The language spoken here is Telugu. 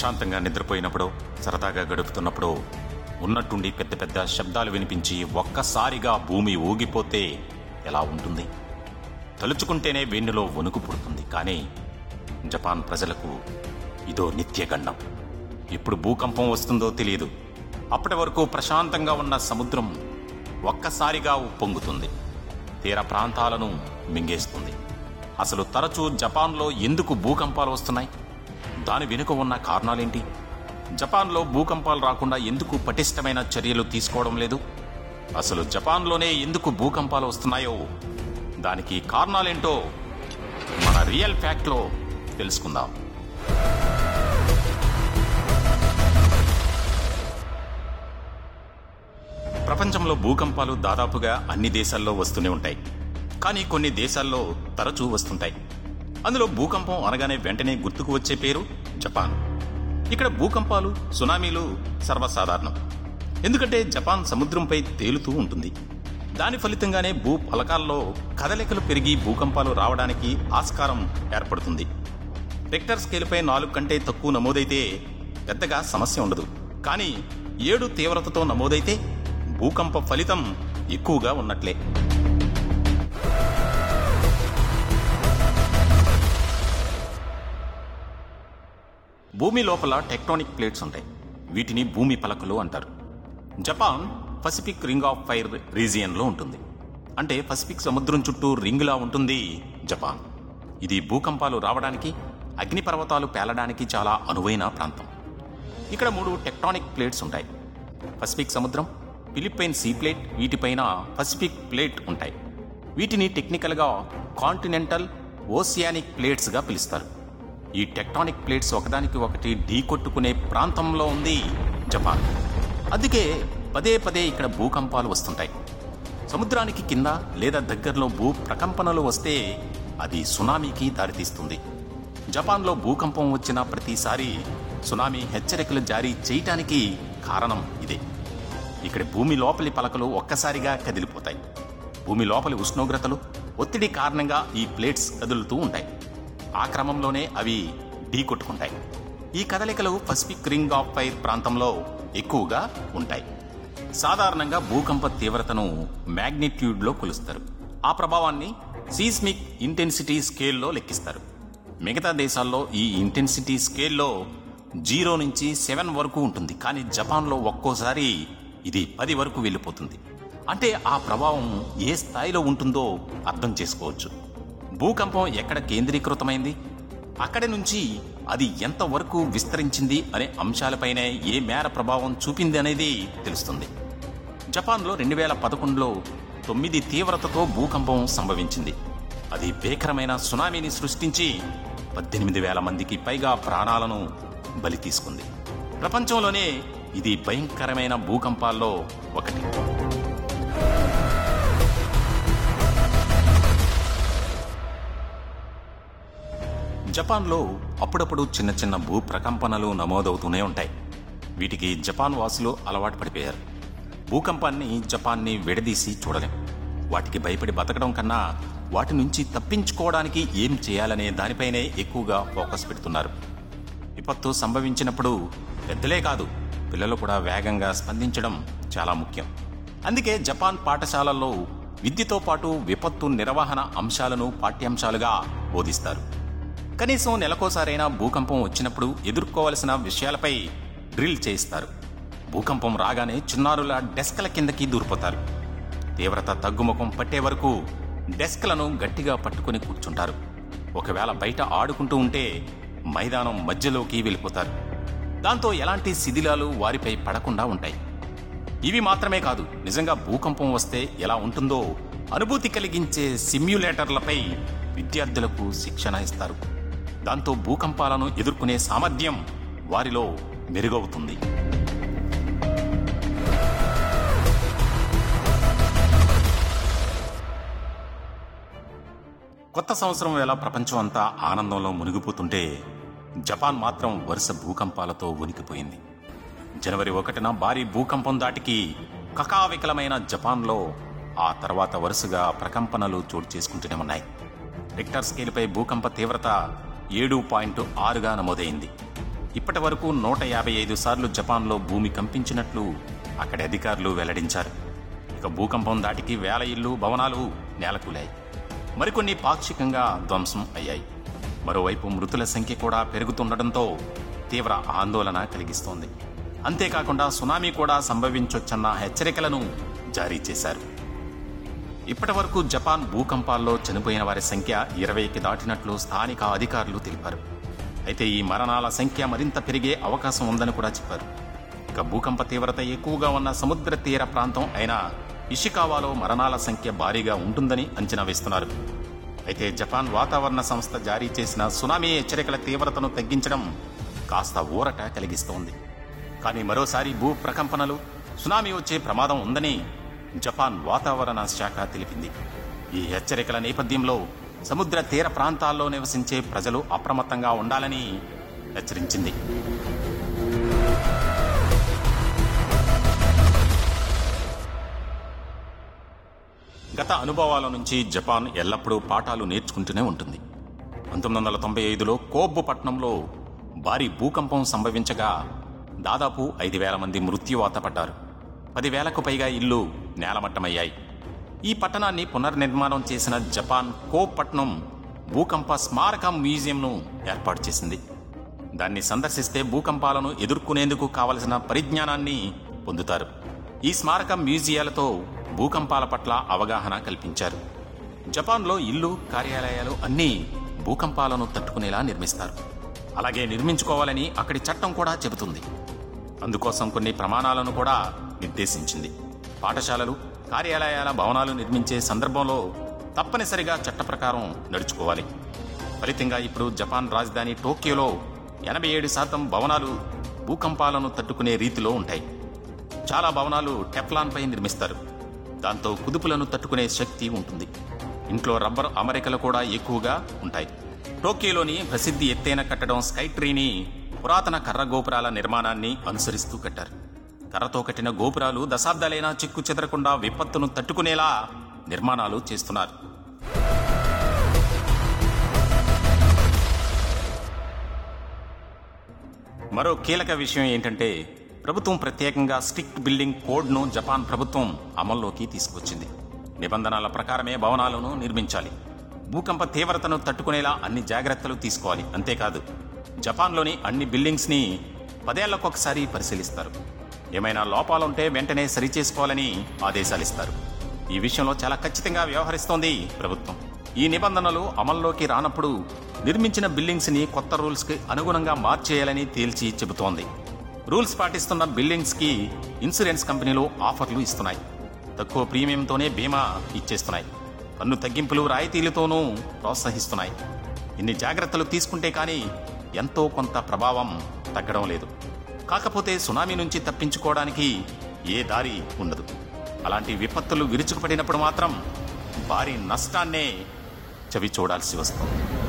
ప్రశాంతంగా నిద్రపోయినప్పుడు సరదాగా గడుపుతున్నప్పుడు ఉన్నట్టుండి పెద్ద పెద్ద శబ్దాలు వినిపించి ఒక్కసారిగా భూమి ఊగిపోతే ఎలా ఉంటుంది తలుచుకుంటేనే వెన్నులో వణుకు పుడుతుంది కానీ జపాన్ ప్రజలకు ఇదో నిత్యగండం ఎప్పుడు భూకంపం వస్తుందో తెలియదు అప్పటి వరకు ప్రశాంతంగా ఉన్న సముద్రం ఒక్కసారిగా ఉప్పొంగుతుంది తీర ప్రాంతాలను మింగేస్తుంది అసలు తరచూ జపాన్లో ఎందుకు భూకంపాలు వస్తున్నాయి దాని వెనుక ఉన్న కారణాలేంటి జపాన్లో భూకంపాలు రాకుండా ఎందుకు పటిష్టమైన చర్యలు తీసుకోవడం లేదు అసలు జపాన్లోనే ఎందుకు భూకంపాలు వస్తున్నాయో దానికి కారణాలేంటో మన రియల్ ఫ్యాక్ట్లో తెలుసుకుందాం ప్రపంచంలో భూకంపాలు దాదాపుగా అన్ని దేశాల్లో వస్తూనే ఉంటాయి కానీ కొన్ని దేశాల్లో తరచూ వస్తుంటాయి అందులో భూకంపం అనగానే వెంటనే గుర్తుకు వచ్చే పేరు జపాన్ ఇక్కడ భూకంపాలు సునామీలు సర్వసాధారణం ఎందుకంటే జపాన్ సముద్రంపై తేలుతూ ఉంటుంది దాని ఫలితంగానే భూ ఫలకాల్లో కదలికలు పెరిగి భూకంపాలు రావడానికి ఆస్కారం ఏర్పడుతుంది రిక్టర్ స్కేల్పై నాలుగు కంటే తక్కువ నమోదైతే పెద్దగా సమస్య ఉండదు కానీ ఏడు తీవ్రతతో నమోదైతే భూకంప ఫలితం ఎక్కువగా ఉన్నట్లే భూమి లోపల టెక్టానిక్ ప్లేట్స్ ఉంటాయి వీటిని భూమి పలకలు అంటారు Japan Pacific ring of fire రీజియన్లో ఉంటుంది అంటే పసిఫిక్ సముద్రం చుట్టూ రింగ్లా ఉంటుంది జపాన్ ఇది భూకంపాలు రావడానికి అగ్నిపర్వతాలు పేలడానికి చాలా అనువైన ప్రాంతం ఇక్కడ మూడు టెక్టానిక్ ప్లేట్స్ ఉంటాయి పసిఫిక్ సముద్రం ఫిలిప్పైన్ సీ ప్లేట్ వీటిపైన పసిఫిక్ ప్లేట్ ఉంటాయి వీటిని టెక్నికల్గా కాంటినెంటల్ ఓసియానిక్ ప్లేట్స్గా పిలుస్తారు ఈ టెక్టానిక్ ప్లేట్స్ ఒకదానికి ఒకటి ఢీకొట్టుకునే ప్రాంతంలో ఉంది జపాన్ అందుకే పదే పదే ఇక్కడ భూకంపాలు వస్తుంటాయి సముద్రానికి కింద లేదా దగ్గరలో భూ ప్రకంపనలు వస్తే అది సునామీకి దారితీస్తుంది జపాన్లో భూకంపం వచ్చిన ప్రతిసారి సునామీ హెచ్చరికలు జారీ చేయటానికి కారణం ఇదే ఇక్కడ భూమి లోపలి పలకలు ఒక్కసారిగా కదిలిపోతాయి భూమి లోపలి ఉష్ణోగ్రతలు ఒత్తిడి కారణంగా ఈ ప్లేట్స్ కదులుతూ ఉంటాయి ఆ క్రమంలోనే అవి ఢీకొట్టుకుంటాయి ఈ కదలికలు పసిఫిక్ రింగ్ ఆఫ్ ఫైర్ ప్రాంతంలో ఎక్కువగా ఉంటాయి సాధారణంగా భూకంప తీవ్రతను మ్యాగ్నిట్యూడ్లో కొలుస్తారు ఆ ప్రభావాన్ని సీస్మిక్ ఇంటెన్సిటీ స్కేల్లో లెక్కిస్తారు మిగతా దేశాల్లో ఈ ఇంటెన్సిటీ స్కేల్లో జీరో నుంచి సెవెన్ వరకు ఉంటుంది కానీ జపాన్లో ఒక్కోసారి ఇది పది వరకు వెళ్ళిపోతుంది అంటే ఆ ప్రభావం ఏ స్థాయిలో ఉంటుందో అర్థం చేసుకోవచ్చు భూకంపం ఎక్కడ కేంద్రీకృతమైంది అక్కడి నుంచి అది ఎంతవరకు విస్తరించింది అనే అంశాలపైనే ఏ మేర ప్రభావం చూపింది అనేది తెలుస్తుంది జపాన్లో రెండు వేల పదకొండులో తొమ్మిది తీవ్రతతో భూకంపం సంభవించింది అది భీకరమైన సునామీని సృష్టించి పద్దెనిమిది వేల మందికి పైగా ప్రాణాలను బలి తీసుకుంది ప్రపంచంలోనే ఇది భయంకరమైన భూకంపాల్లో ఒకటి జపాన్లో అప్పుడప్పుడు చిన్న చిన్న భూ ప్రకంపనలు నమోదవుతూనే ఉంటాయి వీటికి జపాన్ వాసులు అలవాటు పడిపోయారు భూకంపాన్ని జపాన్ని విడదీసి చూడలేం వాటికి భయపడి బతకడం కన్నా వాటి నుంచి తప్పించుకోవడానికి ఏం చేయాలనే దానిపైనే ఎక్కువగా ఫోకస్ పెడుతున్నారు విపత్తు సంభవించినప్పుడు పెద్దలే కాదు పిల్లలు కూడా వేగంగా స్పందించడం చాలా ముఖ్యం అందుకే జపాన్ పాఠశాలల్లో విద్యతో పాటు విపత్తు నిర్వహణ అంశాలను పాఠ్యాంశాలుగా బోధిస్తారు కనీసం నెలకోసారైనా భూకంపం వచ్చినప్పుడు ఎదుర్కోవలసిన విషయాలపై డ్రిల్ చేయిస్తారు భూకంపం రాగానే చిన్నారుల డెస్క్ల కిందకి దూరిపోతారు తీవ్రత తగ్గుముఖం పట్టే వరకు డెస్క్లను గట్టిగా పట్టుకుని కూర్చుంటారు ఒకవేళ బయట ఆడుకుంటూ ఉంటే మైదానం మధ్యలోకి వెళ్ళిపోతారు దాంతో ఎలాంటి శిథిలాలు వారిపై పడకుండా ఉంటాయి ఇవి మాత్రమే కాదు నిజంగా భూకంపం వస్తే ఎలా ఉంటుందో అనుభూతి కలిగించే సిమ్యులేటర్లపై విద్యార్థులకు శిక్షణ ఇస్తారు దాంతో భూకంపాలను ఎదుర్కొనే సామర్థ్యం వారిలో మెరుగవుతుంది కొత్త సంవత్సరం వేళ ప్రపంచం అంతా ఆనందంలో మునిగిపోతుంటే జపాన్ మాత్రం వరుస భూకంపాలతో ఉనికిపోయింది జనవరి ఒకటిన భారీ భూకంపం దాటికి కకావికలమైన జపాన్లో ఆ తర్వాత వరుసగా ప్రకంపనలు చోటు చేసుకుంటూనే ఉన్నాయి రిక్టర్ స్కేల్పై భూకంప తీవ్రత ఏడు పాయింట్ ఆరుగా నమోదైంది ఇప్పటి వరకు నూట యాభై ఐదు సార్లు జపాన్లో భూమి కంపించినట్లు అక్కడి అధికారులు వెల్లడించారు ఇక భూకంపం దాటికి వేల ఇళ్లు భవనాలు నేలకూలాయి మరికొన్ని పాక్షికంగా ధ్వంసం అయ్యాయి మరోవైపు మృతుల సంఖ్య కూడా పెరుగుతుండటంతో తీవ్ర ఆందోళన కలిగిస్తోంది అంతేకాకుండా సునామీ కూడా సంభవించొచ్చన్న హెచ్చరికలను జారీ చేశారు ఇప్పటి వరకు జపాన్ భూకంపాల్లో చనిపోయిన వారి సంఖ్య ఇరవైకి దాటినట్లు స్థానిక అధికారులు తెలిపారు అయితే ఈ మరణాల సంఖ్య మరింత పెరిగే అవకాశం ఉందని కూడా చెప్పారు ఇక భూకంప తీవ్రత ఎక్కువగా ఉన్న సముద్ర తీర ప్రాంతం అయిన ఇషికావాలో మరణాల సంఖ్య భారీగా ఉంటుందని అంచనా వేస్తున్నారు అయితే జపాన్ వాతావరణ సంస్థ జారీ చేసిన సునామీ హెచ్చరికల తీవ్రతను తగ్గించడం కాస్త ఊరట కలిగిస్తోంది కానీ మరోసారి భూ ప్రకంపనలు సునామీ వచ్చే ప్రమాదం ఉందని జపాన్ వాతావరణ శాఖ తెలిపింది ఈ హెచ్చరికల నేపథ్యంలో సముద్ర తీర ప్రాంతాల్లో నివసించే ప్రజలు అప్రమత్తంగా ఉండాలని హెచ్చరించింది గత అనుభవాల నుంచి జపాన్ ఎల్లప్పుడూ పాఠాలు నేర్చుకుంటూనే ఉంటుంది పంతొమ్మిది వందల తొంభై ఐదులో కోబ్బు పట్టణంలో భారీ భూకంపం సంభవించగా దాదాపు ఐదు వేల మంది మృత్యువాత పడ్డారు పదివేలకు పైగా ఇల్లు నేలమట్టమయ్యాయి ఈ పట్టణాన్ని పునర్నిర్మాణం చేసిన జపాన్ కో పట్టణం భూకంప స్మారక మ్యూజియంను ఏర్పాటు చేసింది దాన్ని సందర్శిస్తే భూకంపాలను ఎదుర్కొనేందుకు కావలసిన పరిజ్ఞానాన్ని పొందుతారు ఈ స్మారక మ్యూజియాలతో భూకంపాల పట్ల అవగాహన కల్పించారు జపాన్లో ఇల్లు కార్యాలయాలు అన్నీ భూకంపాలను తట్టుకునేలా నిర్మిస్తారు అలాగే నిర్మించుకోవాలని అక్కడి చట్టం కూడా చెబుతుంది అందుకోసం కొన్ని ప్రమాణాలను కూడా నిర్దేశించింది పాఠశాలలు కార్యాలయాల భవనాలు నిర్మించే సందర్భంలో తప్పనిసరిగా చట్ట ప్రకారం నడుచుకోవాలి ఫలితంగా ఇప్పుడు జపాన్ రాజధాని టోక్యోలో ఎనభై ఏడు శాతం భవనాలు భూకంపాలను తట్టుకునే రీతిలో ఉంటాయి చాలా భవనాలు టెఫ్లాన్పై నిర్మిస్తారు దాంతో కుదుపులను తట్టుకునే శక్తి ఉంటుంది ఇంట్లో రబ్బర్ అమరికలు కూడా ఎక్కువగా ఉంటాయి టోక్యోలోని ప్రసిద్ధి ఎత్తైన కట్టడం స్కై ట్రీని పురాతన కర్ర గోపురాల నిర్మాణాన్ని అనుసరిస్తూ కట్టారు కర్రతో కట్టిన గోపురాలు దశాబ్దాలైనా చిక్కు చెదరకుండా విపత్తును తట్టుకునేలా నిర్మాణాలు చేస్తున్నారు మరో కీలక విషయం ఏంటంటే ప్రభుత్వం ప్రత్యేకంగా స్ట్రిక్ట్ బిల్డింగ్ కోడ్ను జపాన్ ప్రభుత్వం అమల్లోకి తీసుకొచ్చింది నిబంధనల ప్రకారమే భవనాలను నిర్మించాలి భూకంప తీవ్రతను తట్టుకునేలా అన్ని జాగ్రత్తలు తీసుకోవాలి అంతేకాదు జపాన్లోని అన్ని బిల్డింగ్స్ని పదేళ్లకొకసారి పరిశీలిస్తారు ఏమైనా లోపాలుంటే వెంటనే సరిచేసుకోవాలని ఆదేశాలిస్తారు ఈ విషయంలో చాలా ఖచ్చితంగా వ్యవహరిస్తోంది ప్రభుత్వం ఈ నిబంధనలు అమల్లోకి రానప్పుడు నిర్మించిన బిల్డింగ్స్ ని కొత్త రూల్స్ కి అనుగుణంగా మార్చేయాలని తేల్చి చెబుతోంది రూల్స్ పాటిస్తున్న బిల్డింగ్స్ కి ఇన్సూరెన్స్ కంపెనీలు ఆఫర్లు ఇస్తున్నాయి తక్కువ ప్రీమియంతోనే బీమా ఇచ్చేస్తున్నాయి పన్ను తగ్గింపులు రాయితీలతోనూ ప్రోత్సహిస్తున్నాయి ఇన్ని జాగ్రత్తలు తీసుకుంటే కానీ ఎంతో కొంత ప్రభావం తగ్గడం లేదు కాకపోతే సునామీ నుంచి తప్పించుకోవడానికి ఏ దారి ఉండదు అలాంటి విపత్తులు విరుచుకుపడినప్పుడు మాత్రం భారీ నష్టాన్నే చవి చూడాల్సి వస్తుంది